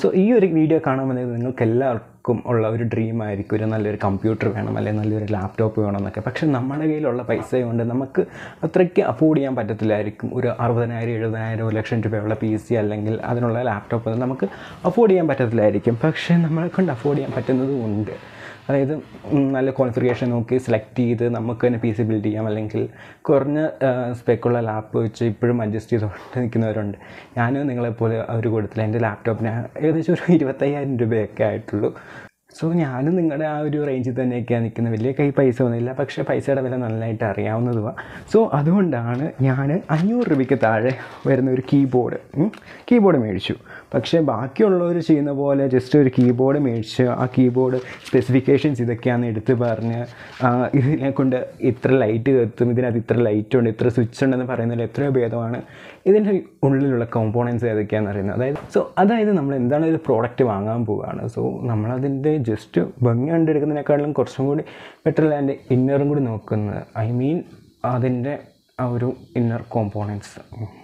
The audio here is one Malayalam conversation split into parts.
സോ ഈ ഒരു വീഡിയോ കാണാൻ വന്നത് നിങ്ങൾക്ക് എല്ലാവർക്കും ഉള്ള ഒരു ഡ്രീം ആയിരിക്കും ഒരു നല്ലൊരു കമ്പ്യൂട്ടർ വേണം അല്ലെങ്കിൽ നല്ലൊരു ലാപ്ടോപ്പ് വേണം എന്നൊക്കെ പക്ഷേ നമ്മുടെ കയ്യിലുള്ള പൈസ കൊണ്ട് നമുക്ക് അത്രയ്ക്ക് അഫോർഡ് ചെയ്യാൻ പറ്റത്തില്ലായിരിക്കും ഒരു അറുപതിനായിരം എഴുപതിനായിരം ഒരു ലക്ഷം രൂപയുള്ള പി സി അല്ലെങ്കിൽ അതിനുള്ള ലാപ്ടോപ്പ് നമുക്ക് അഫോർഡ് ചെയ്യാൻ പറ്റത്തില്ലായിരിക്കും പക്ഷേ നമ്മളെ കൊണ്ട് അഫോർഡ് ചെയ്യാൻ പറ്റുന്നതും ഉണ്ട് അതായത് ഉം, നല്ല കോൺഫിഗറേഷൻ നോക്കി സെലക്ട് ചെയ്ത് നമുക്ക് തന്നെ പി സി ബിൽഡ് ചെയ്യാം അല്ലെങ്കിൽ കുറഞ്ഞ സ്പെക്കുള്ള ലാപ്പ് വെച്ച് ഇപ്പോഴും അഡ്ജസ്റ്റ് ചെയ്തുകൊണ്ട് നിൽക്കുന്നവരുണ്ട് ഞാനും നിങ്ങളെപ്പോലെ ആ ഒരു കൂട്ടത്തിൽ എൻ്റെ ലാപ്ടോപ്പിന് ഏകദേശം ഒരു ഇരുപത്തയ്യായിരം രൂപയൊക്കെ ആയിട്ടുള്ളൂ സോ ഞാനും നിങ്ങളുടെ ആ ഒരു റേഞ്ചിൽ തന്നെയൊക്കെയാണ് നിൽക്കുന്നത് വലിയ കൈ പൈസ ഒന്നുമില്ല പക്ഷേ പൈസയുടെ വില നന്നായിട്ട് അറിയാവുന്നതുമാണ് സോ അതുകൊണ്ടാണ് ഞാൻ അഞ്ഞൂറ് രൂപയ്ക്ക് താഴെ വരുന്ന ഒരു കീബോർഡ് കീബോർഡ് മേടിച്ചു പക്ഷേ ബാക്കിയുള്ളവർ ചെയ്യുന്ന പോലെ ജസ്റ്റ് ഒരു കീബോർഡ് മേടിച്ച് ആ കീബോർഡ് സ്പെസിഫിക്കേഷൻസ് ഇതൊക്കെയാണെന്ന് എടുത്ത് പറഞ്ഞ് ആ, ഇതിനെ കൊണ്ട് ഇത്ര ലൈറ്റ് കത്തും ഇതിനകത്ത് ഇത്ര ലൈറ്റ് ഉണ്ട് ഇത്ര സ്വിച്ച് ഉണ്ടെന്ന് പറയുന്നതിൽ എത്രയോ ഭേദമാണ് ഇതിൻ്റെ ഉള്ളിലുള്ള കോമ്പോണൻസ് ഏതൊക്കെയാണെന്ന് അറിയുന്നത് അതായത് സോ അതായത് നമ്മൾ എന്താണ് ഒരു പ്രോഡക്റ്റ് വാങ്ങാൻ പോവുകയാണ് സോ നമ്മളതിൻ്റെ ജസ്റ്റ് ഭംഗി കണ്ടെടുക്കുന്നതിനേക്കാളും കുറച്ചും കൂടി ബെറ്റർ അതിൻ്റെ ഇന്നറും കൂടി നോക്കുന്നത് ഐ മീൻ അതിൻ്റെ ആ ഒരു ഇന്നർ കോമ്പോണൻസ്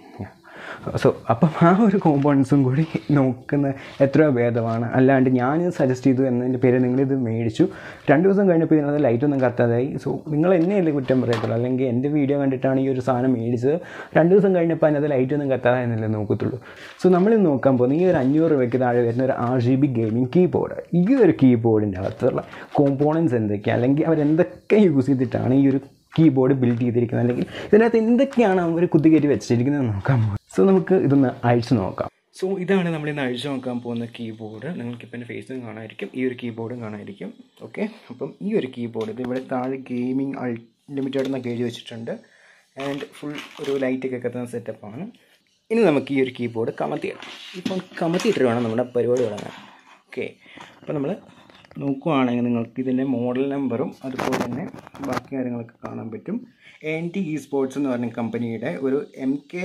സോ അപ്പം ആ ഒരു കോമ്പോണൻസും കൂടി നോക്കുന്ന എത്രയോ ഭേദമാണ് അല്ലാണ്ട് ഞാൻ സജസ്റ്റ് ചെയ്തു എന്നതിൻ്റെ പേര് നിങ്ങളിത് മേടിച്ചു രണ്ട് ദിവസം കഴിഞ്ഞപ്പോൾ ഇതിനകത്ത് ലൈറ്റൊന്നും കത്താതായി സോ നിങ്ങൾ എന്നെയല്ലേ കുറ്റം പറയത്തുള്ളൂ അല്ലെങ്കിൽ എൻ്റെ വീഡിയോ കണ്ടിട്ടാണ് ഈ ഒരു സാധനം മേടിച്ചത് രണ്ട് ദിവസം കഴിഞ്ഞപ്പോൾ അതിനകത്ത് ലൈറ്റൊന്നും കത്താതെ എന്നല്ലേ നോക്കത്തുള്ളൂ സോ നമ്മളിത് നോക്കാൻ പോകുന്നത് ഈ ഒരു അഞ്ഞൂറ് രൂപയ്ക്ക് താഴെ വരുന്ന ഒരു R G B gaming keyboard ഈ ഒരു കീബോർഡിൻ്റെ അകത്തുള്ള കോമ്പോണൻസ് എന്തൊക്കെയാണ് അല്ലെങ്കിൽ അവരെന്തൊക്കെ യൂസ് ചെയ്തിട്ടാണ് ഈ ഒരു കീബോർഡ് ബിൽഡ് ചെയ്തിരിക്കുന്നത് അല്ലെങ്കിൽ ഇതിനകത്ത് എന്തൊക്കെയാണ് അവർ കുത്തിക്കയറ്റി വെച്ചിരിക്കുന്നത് നോക്കാൻ പോകും സോ നമുക്ക് ഇതൊന്ന് അഴിച്ചു നോക്കാം സോ ഇതാണ് നമ്മൾ ഇന്ന് അഴിച്ചു നോക്കാൻ പോകുന്ന കീബോർഡ് നിങ്ങൾക്കിപ്പോൾ എൻ്റെ ഫേസും കാണാമായിരിക്കും ഈ ഒരു കീബോർഡും കാണാമായിരിക്കും ഓക്കെ അപ്പം ഈ ഒരു കീബോർഡ് ഇത് ഇവിടെ താഴെ ഗെയിമിംഗ് അൺലിമിറ്റഡ് എന്നൊക്കെ എഴുതി വെച്ചിട്ടുണ്ട് ആൻഡ് ഫുൾ ഒരു ലൈറ്റൊക്കെ കത്തുന്ന സെറ്റപ്പാണ് ഇനി നമുക്ക് ഈ ഒരു കീബോർഡ് കമത്തിയിടാം ഇപ്പം കമത്തിയിട്ട് വേണം നമ്മുടെ പരിപാടി തുടങ്ങാൻ ഓക്കെ അപ്പോൾ നമ്മൾ നോക്കുവാണെങ്കിൽ നിങ്ങൾക്ക് ഇതിൻ്റെ മോഡൽ നമ്പറും അതുപോലെ തന്നെ ബാക്കി കാര്യങ്ങളൊക്കെ കാണാൻ പറ്റും എൻ ടി ഇ സ്പോർട്സ് എന്ന് പറഞ്ഞ കമ്പനിയുടെ ഒരു M K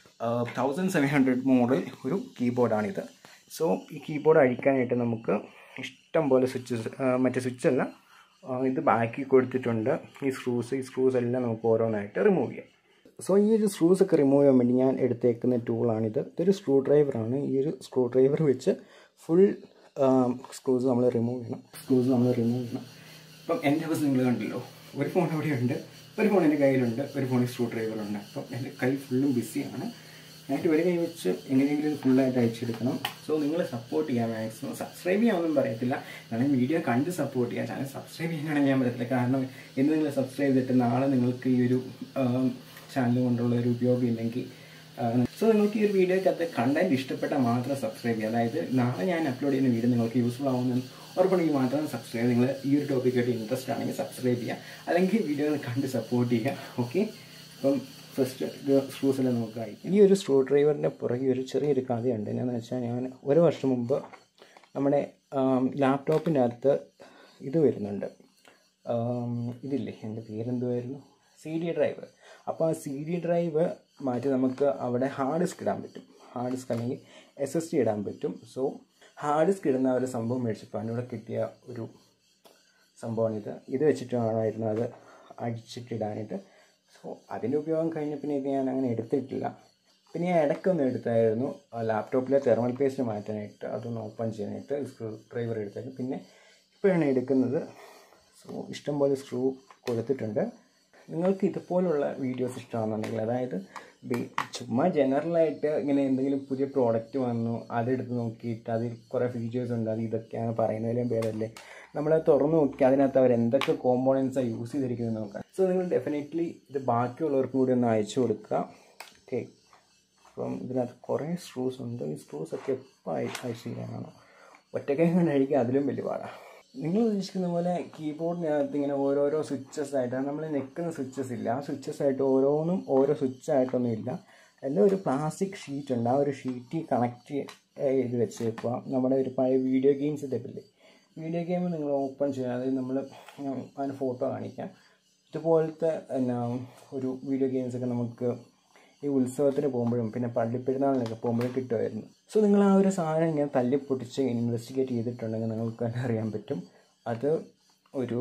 thousand seven hundred model ഒരു കീബോർഡാണിത് സോ ഈ കീബോർഡ് അഴിക്കാനായിട്ട് നമുക്ക് ഇഷ്ടം പോലെ സ്വിച്ചസ് മറ്റേ സ്വിച്ച് അല്ല ആ, ഇത് ബാക്കി കൊടുത്തിട്ടുണ്ട് ഈ സ്ക്രൂസ് ഈ സ്ക്രൂസ് എല്ലാം നമുക്ക് ഓരോന്നായിട്ട് റിമൂവ് ചെയ്യാം സോ ഈ ഒരു സ്ക്രൂസ് ഒക്കെ റിമൂവ് ചെയ്യാൻ വേണ്ടി ഞാൻ എടുത്തേക്കുന്ന ടൂളാണിത് ഇതൊരു സ്ക്രൂ ഡ്രൈവറാണ് ഈ ഒരു സ്ക്രൂ ഡ്രൈവർ വെച്ച് ഫുൾ സ്ക്രൂസ് നമ്മൾ റിമൂവ് ചെയ്യണം സ്ക്രൂസ് നമ്മൾ റിമൂവ് ചെയ്യണം ഇപ്പം എൻ്റെ അവസ്ഥ നിങ്ങൾ കണ്ടല്ലോ ഒരു ഫോൺ അവിടെയുണ്ട് ഒരു ഫോൺ എൻ്റെ കയ്യിലുണ്ട് ഒരു ഫോണിൽ സ്ക്രൂ ഡ്രൈവറുണ്ട് അപ്പം എൻ്റെ കൈ ഫുള്ളും ബിസിയാണ് ഞാനിട്ട് ഒരു കൈ വെച്ച് എങ്ങനെയെങ്കിലും ഇത് ഫുള്ളായിട്ട് അയച്ചെടുക്കണം സോ നിങ്ങൾ സപ്പോർട്ട് ചെയ്യാൻ മാക്സിമം സബ്സ്ക്രൈബ് ചെയ്യാനൊന്നും പറയത്തില്ല കാരണം വീഡിയോ കണ്ട് സപ്പോർട്ട് ചെയ്യാം ചാനൽ സബ്സ്ക്രൈബ് ചെയ്യാനാണ് ഞാൻ പറയത്തില്ല കാരണം ഇന്ന് നിങ്ങൾ സബ്സ്ക്രൈബ് ചെയ്തിട്ട് നാളെ നിങ്ങൾക്ക് ഈ ഒരു ചാനൽ കൊണ്ടുള്ള ഒരു ഉപയോഗം ഇല്ലെങ്കിൽ സോ നിങ്ങൾക്ക് ഈ ഒരു വീഡിയോക്കകത്ത് കണ്ടന്റ് ഇഷ്ടപ്പെട്ടാൽ മാത്രം സബ്സ്ക്രൈബ് ചെയ്യുക അതായത് നാളെ ഞാൻ അപ്ലോഡ് ചെയ്യുന്ന വീഡിയോ നിങ്ങൾക്ക് യൂസ്ഫുൾ ആവുമെന്ന് ഉറപ്പുണ്ടെങ്കിൽ മാത്രം സബ്സ്ക്രൈബ് നിങ്ങൾ ഈ ഒരു ടോപ്പിക്കായിട്ട് ഇൻട്രസ്റ്റ് ആണെങ്കിൽ സബ്സ്ക്രൈബ് ചെയ്യുക അല്ലെങ്കിൽ വീഡിയോ കണ്ട് സപ്പോർട്ട് ചെയ്യുക ഓക്കെ അപ്പം ഫസ്റ്റ് സ്ക്രൂസ് എല്ലാം നോക്കാം ഈ ഒരു സ്ക്രൂ ഡ്രൈവറിൻ്റെ പുറകെ ഒരു ചെറിയൊരു കഥയുണ്ട് എന്നാന്ന് വെച്ചാൽ ഞാൻ ഒരു വർഷം മുമ്പ് നമ്മുടെ ലാപ്ടോപ്പിൻ്റെ അകത്ത് ഇത് വരുന്നുണ്ട് ആം, ഇതില്ലേ എൻ്റെ പേരെന്തുമായിരുന്നു സി ഡി ഡ്രൈവ് അപ്പോൾ ആ സി ഡി ഡ്രൈവ് മാറ്റി നമുക്ക് അവിടെ ഹാർഡ് ഡിസ്ക് ഇടാൻ പറ്റും ഹാർഡ് ഡിസ്ക് അല്ലെങ്കിൽ എസ് എസ് ടി ഇടാൻ പറ്റും സോ ഹാർഡ് ഡിസ്ക് ഇടുന്ന ആ ഒരു സംഭവം മേടിച്ചപ്പോൾ അതിനൂടെ കിട്ടിയ ഒരു സംഭവമാണിത് ഇത് വെച്ചിട്ടാണായിരുന്നു അത് അടിച്ചിട്ടിടാനായിട്ട് സോ അതിൻ്റെ ഉപയോഗം കഴിഞ്ഞ പിന്നെ ഇത് ഞാൻ അങ്ങനെ എടുത്തിട്ടില്ല പിന്നെ ഞാൻ ഇടയ്ക്കൊന്ന് എടുത്തായിരുന്നു ലാപ്ടോപ്പിലെ തെർമൽ പേസ്റ്റ് മാറ്റാനായിട്ട് അതൊന്ന് ഓപ്പൺ ചെയ്യാനായിട്ട് സ്ക്രൂ ഡ്രൈവർ എടുത്തായിരുന്നു പിന്നെ ഇപ്പോഴാണ് എടുക്കുന്നത് സോ ഇഷ്ടംപോലെ സ്ക്രൂ കൊടുത്തിട്ടുണ്ട് നിങ്ങൾക്ക് ഇതുപോലുള്ള വീഡിയോസ് ഇഷ്ടമാണെന്നുണ്ടെങ്കിൽ അതായത് ബേ- ചുമ്മാ ജനറലായിട്ട് ഇങ്ങനെ എന്തെങ്കിലും പുതിയ പ്രോഡക്റ്റ് വന്നു അതെടുത്ത് നോക്കിയിട്ട് അതിൽ കുറേ ഫീച്ചേഴ്സ് ഉണ്ട് അത് ഇതൊക്കെയാണ് പറയുന്നതിലും ഭേദമല്ലേ നമ്മൾ തുറന്ന് നോക്കി അതിനകത്ത് അവർ എന്തൊക്കെ കോമ്പോണൻസാണ് യൂസ് ചെയ്തിരിക്കുന്നത് നോക്കാം സോ നിങ്ങൾ ഡെഫിനറ്റ്ലി ഇത് ബാക്കിയുള്ളവർക്ക് കൂടി ഒന്ന് അയച്ചു കൊടുക്കുക ഓക്കെ അപ്പം ഇതിനകത്ത് കുറേ സ്ക്രൂസ് ഉണ്ട് ഈ സ്ക്രൂസ് ഒക്കെ എപ്പോൾ അയച്ചു ചെയ്യാനാണോ ഒറ്റക്കൈ കൊണ്ട് അഴിക്കുക അതിലും വലിയ പാടാണ് നിങ്ങൾ ഉദ്ദേശിക്കുന്ന പോലെ കീബോർഡിനകത്ത് ഇങ്ങനെ ഓരോരോ സ്വിച്ചസ് ആയിട്ട് നമ്മൾ നെക്കുന്ന സ്വിച്ചസ് ഇല്ല ആ സ്വിച്ചസ് ആയിട്ട് ഓരോന്നും ഓരോ സ്വിച്ച് ആയിട്ടൊന്നും ഇല്ല എല്ലാം ഒരു പ്ലാസ്റ്റിക് ഷീറ്റ് ഉണ്ട് ആ ഒരു ഷീറ്റ് കണക്ട് ചെയ്ത് വെച്ചേക്കുക നമ്മുടെ ഒരു പഴയ വീഡിയോ ഗെയിംസ് ഇതേപ്പില്ലേ വീഡിയോ ഗെയിം നിങ്ങൾ ഓപ്പൺ ചെയ്യാതെ നമ്മൾ അതിന് ഫോട്ടോ കാണിക്കാം ഇതുപോലത്തെ എന്നാ ഒരു വീഡിയോ ഗെയിംസൊക്കെ നമുക്ക് ഈ ഉത്സവത്തിന് പോകുമ്പോഴും പിന്നെ പള്ളിപ്പെരുന്നാളിനൊക്കെ പോകുമ്പോഴും കിട്ടുമായിരുന്നു സോ നിങ്ങൾ ആ ഒരു സാധനം ഇങ്ങനെ തല്ലി പൊട്ടിച്ച് ഇൻവെസ്റ്റിഗേറ്റ് ചെയ്തിട്ടുണ്ടെങ്കിൽ നിങ്ങൾക്ക് തന്നെ അറിയാൻ പറ്റും അത് ഒരു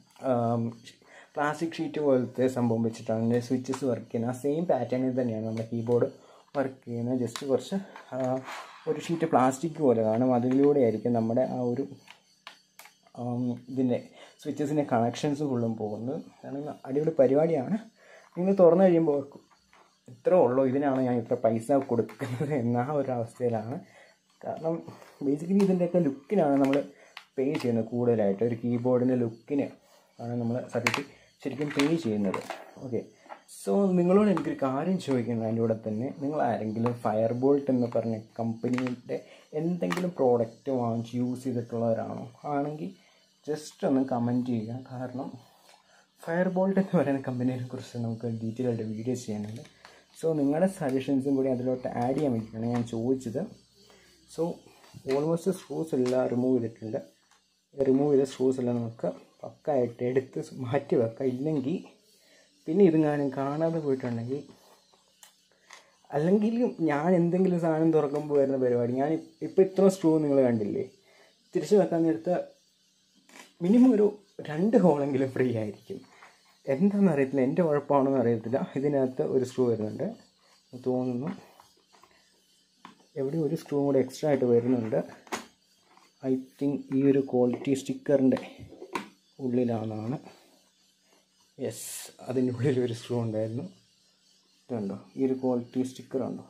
പ്ലാസ്റ്റിക് ഷീറ്റ് പോലത്തെ സംഭവം വെച്ചിട്ടാണ് അതിൻ്റെ സ്വിച്ചസ് വർക്ക് ചെയ്യുന്നത് ആ സെയിം പാറ്റേണിൽ തന്നെയാണ് നമ്മുടെ കീബോർഡ് വർക്ക് ചെയ്യുന്നത് ജസ്റ്റ് കുറച്ച് ഒരു ഷീറ്റ് പ്ലാസ്റ്റിക് പോലെ കാണും അതിലൂടെ ആയിരിക്കും നമ്മുടെ ആ ഒരു ഇതിൻ്റെ സ്വിച്ചസിൻ്റെ കണക്ഷൻസ് ഫുള്ളും പോകുന്നത് കാരണം അടിപൊളി പരിപാടിയാണ് നിങ്ങൾ തുറന്നു കഴിയുമ്പോൾ ഓർക്കും ഇത്ര ഉള്ളൂ ഇതിനാണ് ഞാൻ ഇത്ര പൈസ കൊടുക്കുന്നത് എന്ന ആ ഒരു അവസ്ഥയിലാണ് കാരണം ബേസിക്കലി ഇതിൻ്റെയൊക്കെ ലുക്കിനാണ് നമ്മൾ പേ ചെയ്യുന്നത് കൂടുതലായിട്ട് ഒരു കീബോർഡിൻ്റെ ലുക്കിന് ആണ് നമ്മൾ സത്യത്തിൽ ശരിക്കും പേ ചെയ്യുന്നത് ഓക്കെ സോ നിങ്ങളോട് എനിക്കൊരു കാര്യം ചോദിക്കുന്നത് അതിൻ്റെ കൂടെ തന്നെ നിങ്ങൾ ആരെങ്കിലും ഫയർ ബോൾട്ട് എന്ന് പറഞ്ഞ കമ്പനിയുടെ എന്തെങ്കിലും പ്രോഡക്റ്റ് വാങ്ങിച്ച് യൂസ് ചെയ്തിട്ടുള്ളവരാണോ ആണെങ്കിൽ ജസ്റ്റ് ഒന്ന് കമൻറ്റ് ചെയ്യുക കാരണം ഫയർ ബോൾട്ട് എന്ന് പറയുന്ന കമ്പനിയെ കുറിച്ച് നമുക്ക് ഡീറ്റെയിൽ ആയിട്ട് വീഡിയോ ചെയ്യാനുണ്ട് സോ നിങ്ങളുടെ സജഷൻസും കൂടി അതിലോട്ട് ആഡ് ചെയ്യാൻ വേണ്ടിയിട്ടാണ് ഞാൻ ചോദിച്ചത് സോ ഓൾമോസ്റ്റ് സ്ക്രൂസ് എല്ലാം റിമൂവ് ചെയ്തിട്ടുണ്ട് റിമൂവ് ചെയ്ത സ്ക്രൂസ് എല്ലാം നമുക്ക് പക്കായിട്ട് എടുത്ത് മാറ്റി വെക്കാം ഇല്ലെങ്കിൽ പിന്നെ ഇത് ഞാനും കാണാതെ പോയിട്ടുണ്ടെങ്കിൽ അല്ലെങ്കിലും ഞാൻ എന്തെങ്കിലും സാധനം തുറക്കുമ്പോൾ വരുന്ന പരിപാടി ഞാൻ ഇപ്പോൾ ഇത്ര സ്ക്രൂ നിങ്ങൾ കണ്ടില്ലേ തിരിച്ച് വെക്കാൻ നേരത്ത് മിനിമം ഒരു രണ്ട് ഹോളെങ്കിലും ഫ്രീ ആയിരിക്കും എന്താണെന്ന് അറിയത്തില്ല എൻ്റെ കുഴപ്പമാണെന്ന് അറിയത്തില്ല ഇതിനകത്ത് ഒരു സ്ക്രൂ വരുന്നുണ്ട് തോന്നുന്നു എവിടെ ഒരു സ്ക്രൂ കൂടെ എക്സ്ട്രാ ആയിട്ട് വരുന്നുണ്ട് ഐ തിങ്ക് ഈ ഒരു ക്വാളിറ്റി സ്റ്റിക്കറിൻ്റെ ഉള്ളിലാണെന്നാണ് യെസ് അതിൻ്റെ ഉള്ളിൽ ഒരു സ്ക്രൂ ഉണ്ടായിരുന്നു ഇതുണ്ടോ ഈ ഒരു ക്വാളിറ്റി സ്റ്റിക്കർ ഉണ്ടോ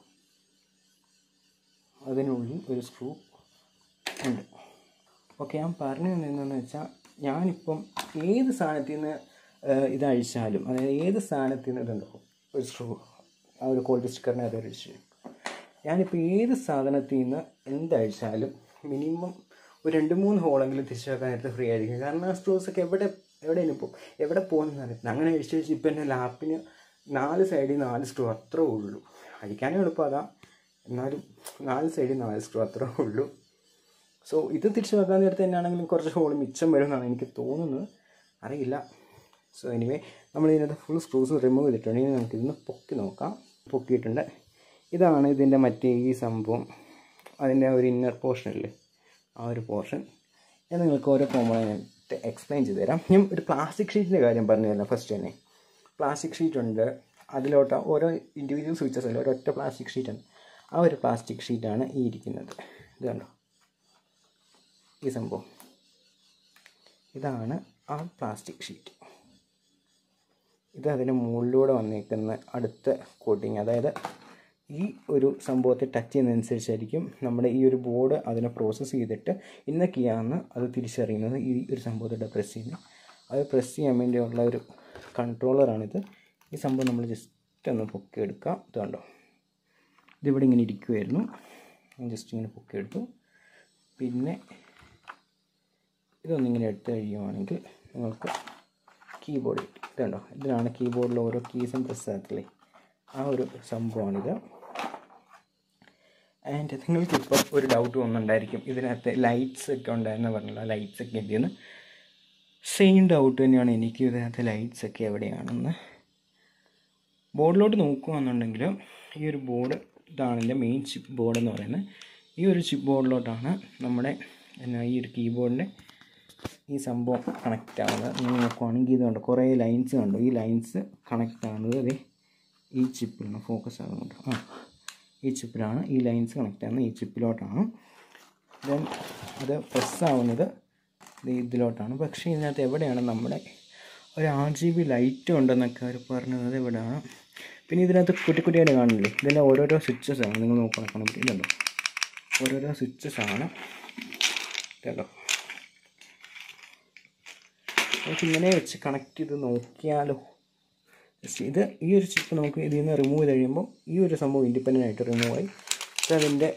അതിനുള്ളിൽ ഒരു സ്ക്രൂ ഉണ്ട് ഓക്കെ ഞാൻ പറഞ്ഞു തന്നെന്ന് വെച്ചാൽ ഞാനിപ്പം ഏത് സാധനത്തിൽ നിന്ന് ഇത് അഴിച്ചാലും അതായത് ഏത് സാധനത്തിൽ നിന്ന് ഇതുണ്ടോ ഒരു സ്ക്രൂ ആ ഒരു ക്വാളിറ്റി സ്റ്റിക്കറിനെ അത് അഴിച്ച് ഞാനിപ്പോൾ ഏത് സാധനത്തിൽ നിന്ന് എന്തഴിച്ചാലും മിനിമം ഒരു രണ്ട് മൂന്ന് ഹോളെങ്കിലും തിരിച്ചു വെക്കാൻ നേരത്തെ ഫ്രീ ആയിരിക്കും കാരണം ആ സ്ക്രൂസൊക്കെ എവിടെ എവിടെയാണ് ഇപ്പോൾ എവിടെ പോകുന്നതെന്ന് അറിയത്തില്ല അങ്ങനെ അഴിച്ച് വെച്ച് ഇപ്പം എൻ്റെ ലാപ്പിന് നാല് സൈഡിൽ നാല് സ്ക്രൂ അത്രേ ഉള്ളൂ അഴിക്കാനും എളുപ്പം അതാ എന്നാലും നാല് സൈഡിൽ നാല് സ്ക്രൂ അത്രേ ഉള്ളൂ സോ ഇത് തിരിച്ചു വെക്കാൻ നേരത്തെ തന്നെയാണെങ്കിലും കുറച്ച് ഹോൾ മിച്ചം വരും എന്നാണ് എനിക്ക് തോന്നുന്നത് അറിയില്ല സോ എനിവേ നമ്മൾ ഇതിനകത്ത് ഫുൾ സ്ക്രൂസ് റിമൂവ് ചെയ്തിട്ടുണ്ട് ഇനി നമുക്ക് ഇതിന്ന് പൊക്കി നോക്കാം പൊക്കിയിട്ടുണ്ട് ഇതാണ് ഇതിൻ്റെ മറ്റേ ഈ സംഭവം അതിൻ്റെ ഒരു ഇന്നർ പോർഷൻ അല്ലേ ആ ഒരു പോർഷൻ ഞാൻ നിങ്ങൾക്ക് ഓരോ കോമ്പോണൻറ്റ് എക്സ്പ്ലെയിൻ ചെയ്ത് തരാം ഞാൻ ഒരു പ്ലാസ്റ്റിക് ഷീറ്റിൻ്റെ കാര്യം പറഞ്ഞു തരാം ഫസ്റ്റ് തന്നെ പ്ലാസ്റ്റിക് ഷീറ്റ് ഉണ്ട് അതിലോട്ട് ഓരോ ഇൻഡിവിജ്വൽ സ്വിച്ചസ് അല്ല ഒരൊറ്റ പ്ലാസ്റ്റിക് ഷീറ്റാണ് ആ ഒരു പ്ലാസ്റ്റിക് ഷീറ്റാണ് ഈ ഇരിക്കുന്നത് ഇത് കണ്ടോ ഈ സംഭവം ഇതാണ് ആ പ്ലാസ്റ്റിക് ഷീറ്റ് ഇത് അതിന് മുകളിലൂടെ വന്നേക്കുന്ന അടുത്ത കോട്ടിങ് അതായത് ഈ ഒരു സംഭവത്തെ ടച്ച് ചെയ്യുന്നതനുസരിച്ചായിരിക്കും നമ്മുടെ ഈ ഒരു ബോർഡ് അതിനെ പ്രോസസ്സ് ചെയ്തിട്ട് ഇന്ന കീയാണെന്ന് അത് തിരിച്ചറിയുന്നത് ഈ ഒരു സംഭവത്തോടെ പ്രസ് ചെയ്യുന്നത് അത് പ്രസ് ചെയ്യാൻ വേണ്ടിയുള്ള ഒരു കൺട്രോളറാണിത് ഈ സംഭവം നമ്മൾ ജസ്റ്റ് ഒന്ന് പൊക്കി എടുക്കാം ഇത് കണ്ടോ ഇതിവിടെ ഇങ്ങനെ ഇരിക്കുമായിരുന്നു ഞാൻ ജസ്റ്റ് ഇങ്ങനെ പൊക്കി എടുത്തു പിന്നെ ഇതൊന്നിങ്ങനെ എടുത്തു കഴിയുവാണെങ്കിൽ നിങ്ങൾക്ക് കീബോർഡ് കിട്ടി ഇതുണ്ടോ ഇതിലാണ് കീബോർഡിൽ ഓരോ കീസും പ്രസ് ആക്കില്ലേ ആ ഒരു സംഭവമാണിത് ആൻഡ് നിങ്ങൾക്കിപ്പോൾ ഒരു ഡൗട്ട് വന്നിട്ടുണ്ടായിരിക്കും ഇതിനകത്ത് ലൈറ്റ്സ് ഒക്കെ ഉണ്ടായിരുന്നു പറഞ്ഞില്ല ലൈറ്റ്സ് ഒക്കെ എന്ത് ചെയ്യുന്നു സെയിം ഡൗട്ട് തന്നെയാണ് എനിക്ക് ഇതിനകത്ത് ലൈറ്റ്സ് ഒക്കെ എവിടെയാണെന്ന് ബോർഡിലോട്ട് നോക്കുകയാണെന്നുണ്ടെങ്കിൽ ഈ ഒരു ബോർഡ് ഇതാണ് എൻ്റെ മെയിൻ ചിപ്പ് ബോർഡ് എന്ന് പറയുന്നത് ഈ ഒരു ചിപ്പ് ബോർഡിലോട്ടാണ് നമ്മുടെ എന്നാ ഈ ഒരു കീബോർഡിൻ്റെ ഈ സംഭവം കണക്റ്റ് ആവുന്നത് നിങ്ങൾ നോക്കുവാണെങ്കിൽ ഇതുണ്ട് കുറേ ലൈൻസ് കണ്ടു ഈ ലൈൻസ് കണക്റ്റ് ആവുന്നത് അതെ ഈ ചിപ്പിലാണ് ഫോക്കസ് ആകുന്നുണ്ട് ആ ഈ ചിപ്പിലാണ് ഈ ലൈൻസ് കണക്റ്റ് ആവുന്നത് ഈ ചിപ്പിലോട്ടാണ് ദെൻ അത് പ്രസ് ആവുന്നത് ഇതിലോട്ടാണ് പക്ഷേ ഇതിനകത്ത് എവിടെയാണ് നമ്മുടെ ഒരു ആർ ജി ബി ലൈറ്റ് ഉണ്ടെന്നൊക്കെ അവർ പറഞ്ഞത് എവിടെയാണ് പിന്നെ ഇതിനകത്ത് കുട്ടി കുട്ടിയായിട്ട് കാണില്ലേ ഇതെല്ലാം ഓരോരോ സ്വിച്ചസ് ആണ് നിങ്ങൾ നോക്കണം കാണാൻ പറ്റും ഇതുണ്ടോ ഓരോരോ സ്വിച്ചസ് ആണ് ഇതുണ്ടോ നമുക്ക് ഇങ്ങനെ വെച്ച് കണക്ട് ചെയ്ത് നോക്കിയാലോ ജസ്റ്റ് ഇത് ഈ ഒരു ചിപ്പ് നമുക്ക് ഇതിൽ നിന്ന് റിമൂവ് ചെയ്ത് കഴിയുമ്പോൾ ഈ ഒരു സംഭവം ഇൻഡിപെൻഡൻ്റ് ആയിട്ട് റിമൂവ് ആയി ഇത് അതിൻ്റെ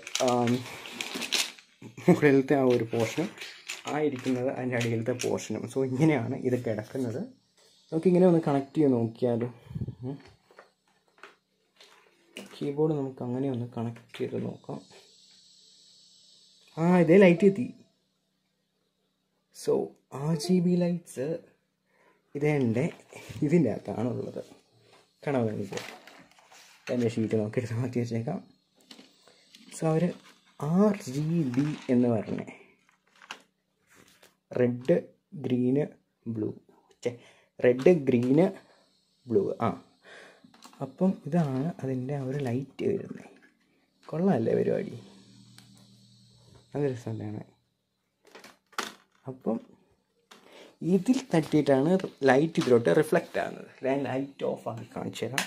മുകളിലത്തെ ആ ഒരു പോർഷനും ആ ഇരിക്കുന്നത് അതിൻ്റെ അടിയിലത്തെ പോർഷനും സോ ഇങ്ങനെയാണ് ഇത് കിടക്കുന്നത് നമുക്കിങ്ങനെ ഒന്ന് കണക്ട് ചെയ്ത് നോക്കിയാലോ കീബോർഡ് നമുക്ക് അങ്ങനെ ഒന്ന് കണക്ട് ചെയ്ത് നോക്കാം ആ ഇതേ ലൈറ്റ് എത്തി so R G B lights ഇതെൻ്റെ ഇതിൻ്റെ അകത്താണുള്ളത് കാണാൻ നിങ്ങൾക്ക് എൻ്റെ ഷീറ്റ് നോക്കിയിട്ട് മാറ്റി വെച്ചേക്കാം സോ അവർ ആർ ജി ബി എന്ന് പറഞ്ഞേ റെഡ് ഗ്രീന് ബ്ലൂ ചേ റെഡ് ഗ്രീന് ബ്ലൂ ആ അപ്പം ഇതാണ് അതിൻ്റെ ആ ഒരു ലൈറ്റ് വരുന്നത് കൊള്ളാമല്ലേ പരിപാടി നല്ല രസമുണ്ടാണ് അപ്പം ഇതിൽ തട്ടിയിട്ടാണ് ലൈറ്റ് ഇതിലോട്ട് റിഫ്ലക്റ്റ് ആകുന്നത് ഞാൻ ലൈറ്റ് ഓഫ് ആക്കി കാണിച്ചു തരാം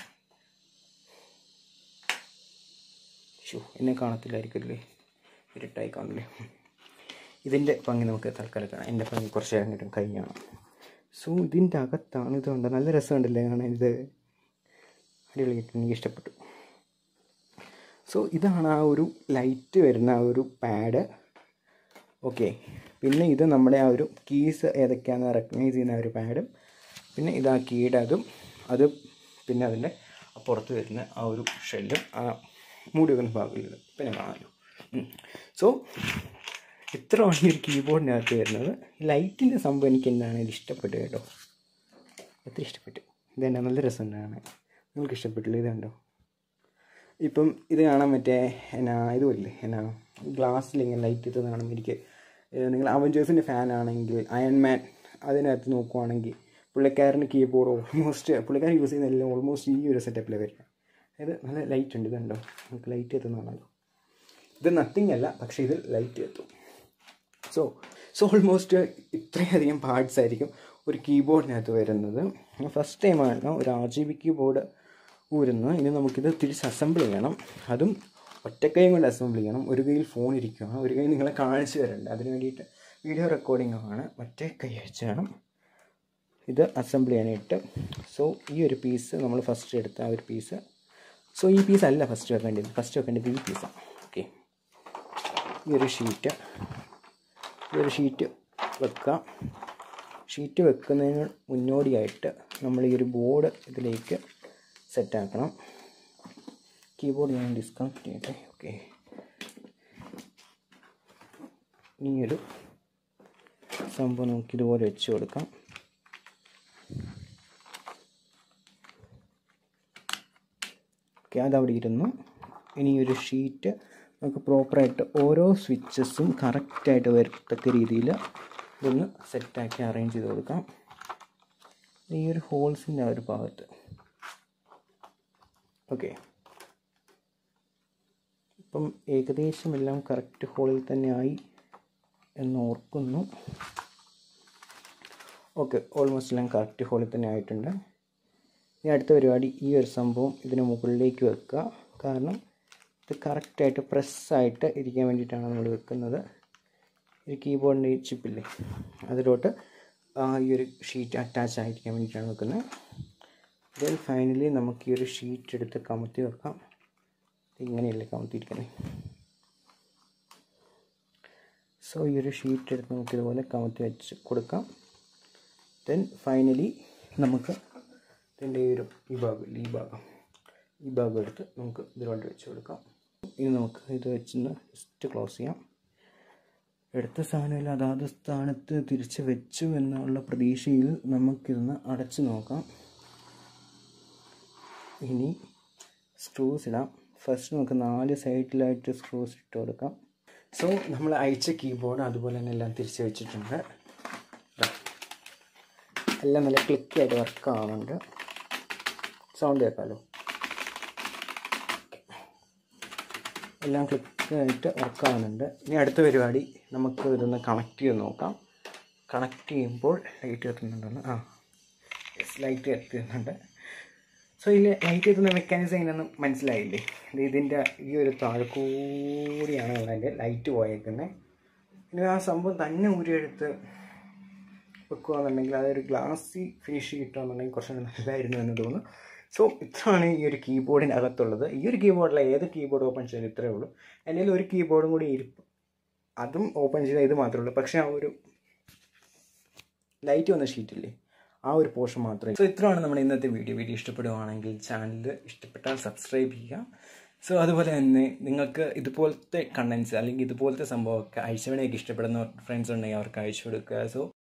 ഷോ എന്നെ കാണത്തില്ലായിരിക്കുമല്ലേ ഇരുട്ടായി കാണില്ലേ ഇതിൻ്റെ ഭംഗി നമുക്ക് തൽക്കാലം കാണാം എൻ്റെ ഭംഗി കുറച്ച് നേരം കിട്ടും കഴിഞ്ഞാണ് സോ ഇതിൻ്റെ അകത്താണ് ഇതുണ്ട് നല്ല രസമുണ്ടല്ലേ കാണാൻ ഇത് അടിപൊളിയായിട്ട് എനിക്ക് ഇഷ്ടപ്പെട്ടു സോ ഇതാണ് ആ ഒരു ലൈറ്റ് വരുന്ന ആ ഒരു പാഡ് ഓക്കെ പിന്നെ ഇത് നമ്മുടെ ആ ഒരു കീസ് ഏതൊക്കെയാണെന്ന് റെക്കഗ്നൈസ് ചെയ്യുന്ന ആ ഒരു പാഡും പിന്നെ ഇതാ കീയുടെ അതും അത് പിന്നെ അതിൻ്റെ പുറത്ത് വരുന്ന ആ ഒരു ഷെല്ലും ആ മൂടി വെക്കുന്ന ഭാഗങ്ങളിൽ പിന്നെ കാണാമല്ലോ സോ ഇത്രയാണ് ഈ ഒരു കീബോർഡിനകത്ത് വരുന്നത് ലൈറ്റിൻ്റെ സംഭവം എനിക്ക് എന്താണ് ഇത് ഇഷ്ടപ്പെട്ടു കേട്ടോ ഒത്തിരി ഇഷ്ടപ്പെട്ടു ഇതെന്നാ നല്ല രസമുണ്ടാണ് നിങ്ങൾക്ക് ഇഷ്ടപ്പെട്ടില്ല ഇതുണ്ടോ ഇപ്പം ഇത് കാണാൻ മറ്റേ എന്നാ ഇതുമില്ലേ എന്നാ ഗ്ലാസ്സിൽ ഇങ്ങനെ ലൈറ്റ് ഇത് കാണും എനിക്ക് ഏഹ് നിങ്ങൾ അവഞ്ചേഴ്സിൻ്റെ ഫാൻ ആണെങ്കിൽ അയൺമാൻ അതിനകത്ത് നോക്കുവാണെങ്കിൽ പുള്ളിക്കാരൻ്റെ കീബോർഡ് ഓൾമോസ്റ്റ് പുള്ളിക്കാരൻ യൂസ് ചെയ്യുന്ന എല്ലാം ഓൾമോസ്റ്റ് ഈ ഒരു സെറ്റപ്പിൽ വരിക അതായത് നല്ല ലൈറ്റ് ഉണ്ട് ഇതുണ്ടോ നമുക്ക് ലൈറ്റ് എത്തുന്നതാണല്ലോ ഇത് നത്തിങ് അല്ല പക്ഷേ ഇതിൽ ലൈറ്റ് എത്തും സോ സോ ഓൾമോസ്റ്റ് ഇത്രയധികം പാർട്സ് ആയിരിക്കും ഒരു കീബോർഡിനകത്ത് വരുന്നത് ഫസ്റ്റ് ടൈമാണ് ഒരു ആർ ജി ബി കീബോർഡ് ഊരുന്നത് ഇനി നമുക്കിത് തിരിച്ച് അസംബിൾ ചെയ്യണം അതും ഒറ്റക്കൈയും കൊണ്ട് അസംബിൾ ചെയ്യണം ഒരു കയ്യിൽ ഫോൺ ഇരിക്കുകയാണ് ഒരു കൈ നിങ്ങളെ കാണിച്ചു തരണ്ട് അതിന് വേണ്ടിയിട്ട് വീഡിയോ റെക്കോർഡിംഗ് ആണ് മറ്റേ കൈ വെച്ച് വേണം ഇത് അസംബിൾ ചെയ്യാനായിട്ട് സോ ഈ ഒരു പീസ് നമ്മൾ ഫസ്റ്റ് എടുത്ത ആ ഒരു പീസ് സോ ഈ പീസ് അല്ല ഫസ്റ്റ് വെക്കേണ്ടത് ഫസ്റ്റ് വെക്കേണ്ടത് ഈ പീസാണ് ഓക്കെ ഈ ഒരു ഷീറ്റ് ഈ ഒരു ഷീറ്റ് വെക്കാം ഷീറ്റ് വെക്കുന്നതിന് മുന്നോടിയായിട്ട് നമ്മൾ ഈ ഒരു ബോർഡ് ഇതിലേക്ക് സെറ്റാക്കണം കീബോർഡ് ഞാൻ ഡിസ്കണക്ട് ചെയ്യട്ടെ ഓക്കെ ഇനിയൊരു സംഭവം നമുക്ക് ഇതുപോലെ വെച്ച് കൊടുക്കാം ഓക്കെ അതവിടെ ഇരുന്നു ഇനി ഒരു ഷീറ്റ് നമുക്ക് പ്രോപ്പറായിട്ട് ഓരോ സ്വിച്ചസും കറക്റ്റായിട്ട് വരത്തക്ക രീതിയിൽ ഇതൊന്ന് സെറ്റാക്കി അറേഞ്ച് ചെയ്ത് കൊടുക്കാം ഈ ഒരു ഹോൾസിൻ്റെ ആ ഒരു ഭാഗത്ത് ഓക്കെ ഇപ്പം ഏകദേശം എല്ലാം കറക്റ്റ് ഹോളിൽ തന്നെ ആയി എന്ന് ഓർക്കുന്നു ഓക്കെ ഓൾമോസ്റ്റ് എല്ലാം കറക്റ്റ് ഹോളിൽ തന്നെ ആയിട്ടുണ്ട് ഇനി അടുത്ത പരിപാടി ഈ ഒരു സംഭവം ഇതിന് മുകളിലേക്ക് വെക്കുക കാരണം ഇത് കറക്റ്റായിട്ട് പ്രസ്സായിട്ട് ഇരിക്കാൻ വേണ്ടിയിട്ടാണ് നമ്മൾ വെക്കുന്നത് ഈ കീബോർഡിൻ്റെ ഈ ചിപ്പില്ലേ അതിലോട്ട് ആ ഈ ഒരു ഷീറ്റ് അറ്റാച്ച് ആയിരിക്കാൻ വേണ്ടിയിട്ടാണ് വെക്കുന്നത് ദെൻ ഫൈനലി നമുക്ക് ഈ ഒരു ഷീറ്റ് എടുത്ത് കമത്തി വെക്കാം ഇങ്ങനെയല്ലേ കമത്തിയിരിക്കുന്നത് സോ ഈ ഒരു ഷീറ്റ് എടുത്ത് നമുക്ക് ഇതുപോലെ കമത്തി വെച്ച് കൊടുക്കാം ദെൻ ഫൈനലി നമുക്ക് ഇതിൻ്റെ ഈ ഒരു ഈ ഭാഗം ഈ ഭാഗം ഈ ഭാഗം എടുത്ത് നമുക്ക് ഇതിലോട്ട് വെച്ച് കൊടുക്കാം ഇനി നമുക്ക് ഇത് വെച്ചൊന്ന് ജസ്റ്റ് ക്ലോസ് ചെയ്യാം എടുത്ത സാധനമില്ല അതാത് സ്ഥാനത്ത് തിരിച്ച് വെച്ചു എന്നുള്ള പ്രതീക്ഷയിൽ നമുക്കിതൊന്ന് അടച്ചു നോക്കാം ഇനി സ്ക്രൂസ് ഇടാം ഫസ്റ്റ് നമുക്ക് നാല് സൈഡിലായിട്ട് സ്ക്രൂസ് ഇട്ട് കൊടുക്കാം സോ നമ്മൾ അയച്ച കീബോർഡ് അതുപോലെ തന്നെ എല്ലാം തിരിച്ച് വെച്ചിട്ടുണ്ട് ദാ. എല്ലാം നല്ല ക്ലിക്കായിട്ട് വർക്ക് ആവുന്നുണ്ട് സൗണ്ട് കേൾക്കാമല്ലോ എല്ലാം ക്ലിക്കായിട്ട് വർക്ക് ആവുന്നുണ്ട് ഇനി അടുത്ത പരിപാടി നമുക്ക് ഇതൊന്ന് കണക്ട് ചെയ്ത് നോക്കാം കണക്ട് ചെയ്യുമ്പോൾ ലൈറ്റ് എത്തുന്നുണ്ടെന്ന് ആ ലൈറ്റ് എത്തുന്നുണ്ട് സോ ഇതിൽ ലൈറ്റ് എത്തുന്ന മെക്കാനിസം എങ്ങനെയൊന്നും മനസ്സിലായില്ലേ ഇത് ഇതിൻ്റെ ഈ ഒരു താഴെക്കൂടിയാണ് അതിൻ്റെ ലൈറ്റ് പോയേക്കുന്നത് ഇനി ആ സംഭവം തന്നെ ഊരിയെടുത്ത് വെക്കുകയാണെന്നുണ്ടെങ്കിൽ അതൊരു ഗ്ലാസി ഫിനിഷ് കിട്ടുകയാണെന്നുണ്ടെങ്കിൽ കുറച്ചുകൂടി നല്ലതായിരുന്നു എന്ന് തോന്നുന്നു സോ ഇത്രയാണ് ഈ ഒരു കീബോർഡിൻ്റെ അകത്തുള്ളത് ഈ ഒരു കീബോർഡിലെ ഏത് കീബോർഡ് ഓപ്പൺ ചെയ്യാൻ ഇത്രയേ ഉള്ളൂ എൻ്റെ ഒരു കീബോർഡും കൂടി ഇരിപ്പ് അതും ഓപ്പൺ ചെയ്താൽ ഇത് മാത്രമേ ഉള്ളൂ പക്ഷേ ആ ഒരു ലൈറ്റ് വന്ന ഷീറ്റില്ലേ ആ ഒരു പോർഷൻ മാത്രമേ സോ ഇത്രയാണ് നമ്മുടെ ഇന്നത്തെ വീഡിയോ വീഡിയോ ഇഷ്ടപ്പെടുവാണെങ്കിൽ ചാനൽ ഇഷ്ടപ്പെട്ടാൽ സബ്സ്ക്രൈബ് ചെയ്യുക സോ അതുപോലെ തന്നെ നിങ്ങൾക്ക് ഇതുപോലത്തെ കണ്ടൻസ് അല്ലെങ്കിൽ ഇതുപോലത്തെ സംഭവമൊക്കെ അയച്ചുവിനെയൊക്കെ ഇഷ്ടപ്പെടുന്ന ഫ്രണ്ട്സ് ഉണ്ടെങ്കിൽ അവർക്ക് അയച്ചു കൊടുക്കുക സോ